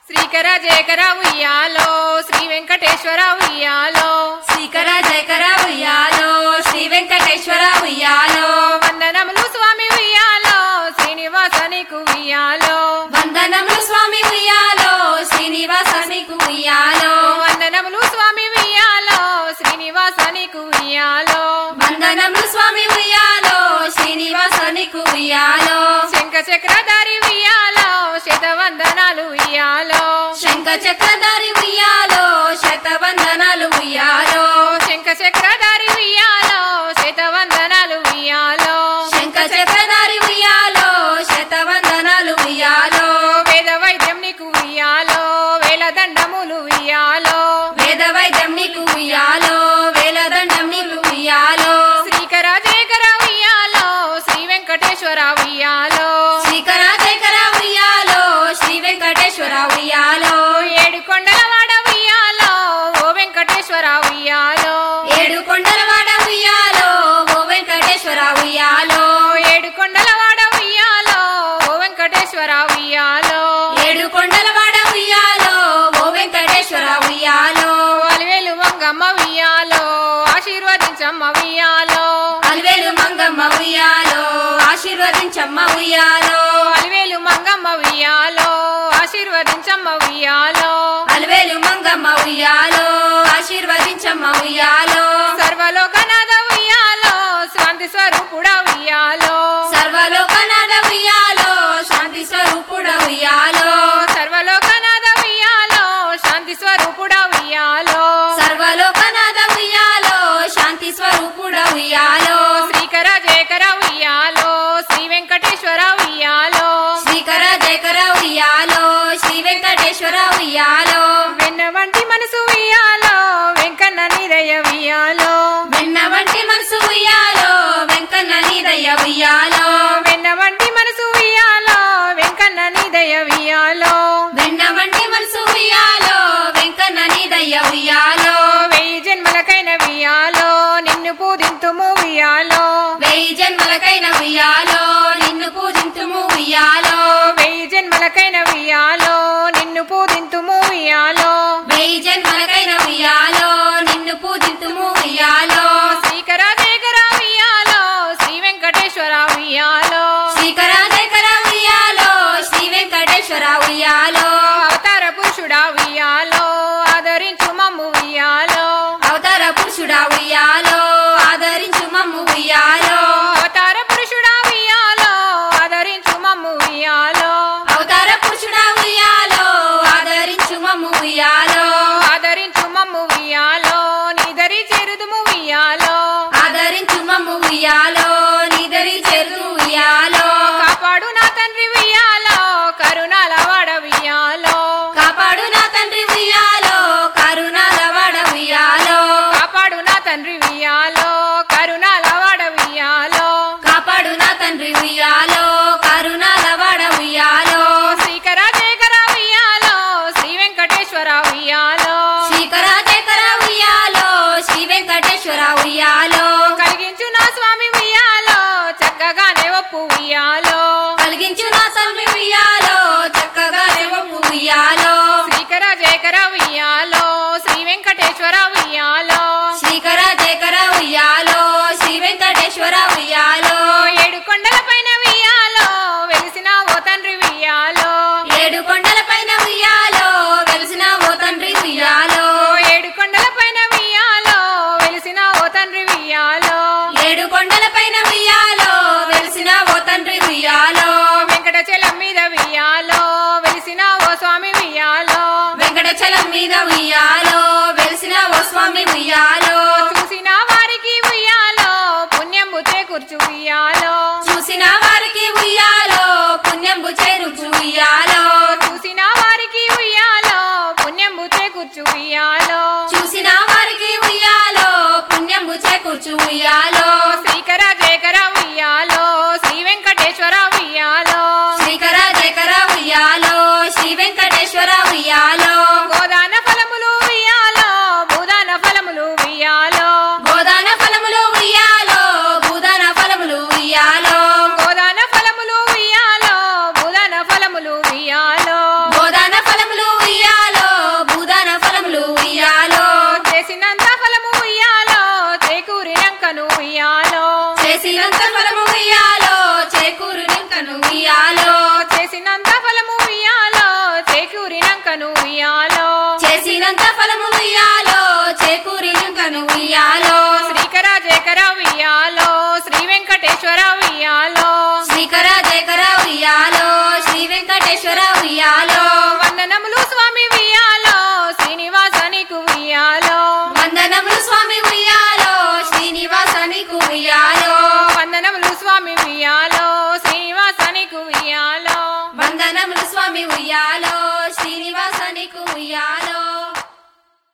శ్రీకర జయకర ఉయ్యాలో శ్రీ వెంకటేశ్వర ఉయ్యాలో శ్రీకర జయకర ఉయ్యాలో శ్రీ వెంకటేశ్వర ఉయ్యాలో వందనములు స్వామి ఉయ్యాలో శ్రీనివాస నీకు ఉయ్యాలో వందనములు స్వామి ఉయ్యాలో శ్రీనివాస నీకు ఉయ్యాలో వందనములు స్వామి ఉయ్యాలో శ్రీనివాస నీకు ఉయ్యాలో వందనములు స్వామి ఉయ్యాలో శ్రీనివాస నీకు ఉయ్యాలో శంఖ చక్రధారి ఉయ్యాలో శతవందనాలు ఉయ్యాలో శంఖ చక్రధారి ఉయ్యాలో శతవందనాలు ఉయ్యాలో శంఖ చక్రధారి ఉయ్యాలో శతవందనాలు ఉయ్యాలో శంఖ చక్రధారి ఉయ్యాలో శతవందనాలు ఉయ్యాలో వేద వైద్యం నీకు ఉయ్యాలో వేల దండములు ఉయ్యాలో వేద వైద్యం నీకు ఉయ్యాలో వేలదండం నీకు ఉయ్యాలో శ్రీకర జయకర ఉయ్యాలో శ్రీ వెంకటేశ్వర ఉయ్యాలో శ్రీకర జయకర ఉయ్యాలో శ్రీ వెంకటేశ్వర ఉయ్యాలో ఏడు కొండల వాడ ఉయ్యాలో ఓ వెంకటేశ్వర ఉయ్యాలో ఏడు కొండల వాడ ఉయ్యాలో ఓ వెంకటేశ్వర ఉయ్యాలో ఏడు కొండల వాడ ఉయ్యాలో ఓ వెంకటేశ్వర ఉయ్యాలో ఏడు కొండల వాడ ఉయ్యాలో ఓ వెంకటేశ్వర ఉయ్యాలో అలివేలు వంగమ్మ ఉయ్యాలో ఆశీర్వదించమ్మ ఉయ్యాలో అలివేలు మంగమ్మ ఉయ్యాలో ఆశీర్వదించమ్మ ఉయ్యాలో అలివేలు మంగమ్మ ఉయ్యాలో ఆశీర్వదించమ్మ ఉయ్యాలో అలివేలు మంగమ్మ ఉయ్యాలో ఆశీర్వదించమ్మ ఉయ్యాలో సర్వలోకనాథ ఉయ్యాలో శాంతి స్వరూపుడ ఉయ్యాలో సర్వలోకనాథ ఉయ్యాలో శాంతి స్వరూపుడ ఉయ్యాలో సర్వలోకనాథ ఉయ్యాలో శాంతి స్వరూపుడ ఉయ్యాలో సర్వలోకనాథ ఉయ్యాలో శాంతి స్వరూపుడ ఉయ్యాలో శ్రీకర జయకర ఉయ్యాలో శ్రీ వెంకటేశ్వర ఉయ్యాలో శ్రీకర జయకర ఉయ్యాలో శ్రీ వెంకటేశ్వర ఉయ్యాలో వెన్న వంటి మనసు ఉయ్యాలో వెంకన్న నిరయ ఉయ్యాలో వెన్న వంటి మనసు ఉయ్యాలో వెంకన్న నీదయ్య ఉయ్యాలో వెన్న వంటి మనసు ఉయ్యాలో వెంకన్న నిదయ ఉయ్యాలో వెన్న వంటి మనసు ఉయ్యాలో వెంకన్న నీదయ్య ఉయ్యాలో వెయ్యి జన్మలకైన ఉయ్యాలో నిన్ను పూజింతుము ఉయ్యాలో వెయ్యి జన్మలకైన ఉయ్యాలో నిన్ను పూజింతుము ఉయ్యాలో వెయ్యి జన్మలకైన ఉయ్యాలో నిన్ను పూజింతుము ఉయ్యాలో వెయ్యి జన్మలకైన ఉయ్యాలో నిన్ను పూజింతుము ఉయ్యాలో శ్రీకర జయకర ఉయ్యాలో శ్రీ వెంకటేశ్వర ఉయ్యాలో శ్రీకర జయకర ఉయ్యాలో శ్రీ వెంకటేశ్వర ఉయ్యాలో అవతార పురుషుడా ఉయ్యాలో ఆదరించు మమ్ము ఉయ్యాలో అవతార పురుషుడా ఉయ్యాలో ఆదరించు మమ్ము ఉయ్యాలో అవతార పురుషుడా ఉయ్యాలో ఆదరించు మమ్ము ఉయ్యాలో అవతార పురుషుడా ఉయ్యాలో ఆదరించు మమ్ము ఉయ్యాలో ఆదరించు మమ్ము ఉయ్యాలో నీదరి చేరుదుము ఉయ్యాలో ఆదరించు మమ్ము ఉయ్యాలో నిదరి చేరు ఉయ్యాలో కాపాడు నా తండ్రి ఉయ్యాలో కరుణాల వాడ ఉయ్యాలో కాపాడు నా తండ్రి ఉయ్యాలో కరుణాల వాడ ఉయ్యాలో కాపాడు నా తండ్రి ఉయ్యాలో కరుణాల వాడ ఉయ్యాలో కాపాడు నా తండ్రి ఉయ్యాలో కరుణాల వాడ ఉయ్యాలో శ్రీకర జయకర ఉయ్యాలో శ్రీ వెంకటేశ్వర ఉయ్యాలో శ్రీకర జయకర ఉయ్యాలో శ్రీ వెంకటేశ్వర ఉయ్యాలో కలిగించు నా స్వామి ఉయ్యాలో చక్కగానే ఒప్పు ఉయ్యాలో కలిగించు నా స్వామి ఉయ్యాలో చక్కగా రేవపు ఉయ్యాలో శ్రీకర జయకర ఉయ్యాలో శ్రీ వెంకటేశ్వర ఉయ్యాలో శ్రీకర జయకర ఉయ్యాలో శ్రీ వెంకటేశ్వర ఉయ్యాలో ఏడు కొండల పైన ఉయ్యాలో వెలిసిన ఓ తండ్రి ఉయ్యాలో ఏడు కొండల పైన ఉయ్యాలో వెలిసిన ఓ తండ్రి ఉయ్యాలో ఏడు కొండల పైన ఉయ్యాలో వెలిసిన ఓ తండ్రి ఉయ్యాలో ఏడు కొండల పైన ఉయ్యాలో వెలిసిన ఓ తండ్రి ఉయ్యాలో వెంకటచలం మీద ఉయ్యాలో వెలిసిన ఓ స్వామి ఉయ్యాలో వెంకటచలం మీద ఉయ్యాలో వెలిసిన ఓ స్వామి ఉయ్యాలో చూసిన వారికి ఉయ్యాలో పుణ్యంబు చేకూర్చు ఉయ్యాలో చూసిన వారికి ఉయ్యాలో పుణ్యంబు చేరుచు ఉయ్యాలో చూసిన వారికి ఉయ్యాలో పుణ్యంబు చేకూర్చు ఉయ్యాలో చూసిన వారికి ఉయ్యాలో పుణ్యంబు చేకూర్చు ఉయ్యాలో శ్రీకర జయకర ఉయ్యాలో శ్రీ వెంకటేశ్వర ఉయ్యాలో శ్రీకర జయకర ఉయ్యాలో శ్రీ వెంకటేశ్వర ఉయ్యాలో గోదాన ఫలములు ఉయ్యాలో భూదాన ఫలములు ఉయ్యాలో వెంకటేశ్వర ఉయ్యాలో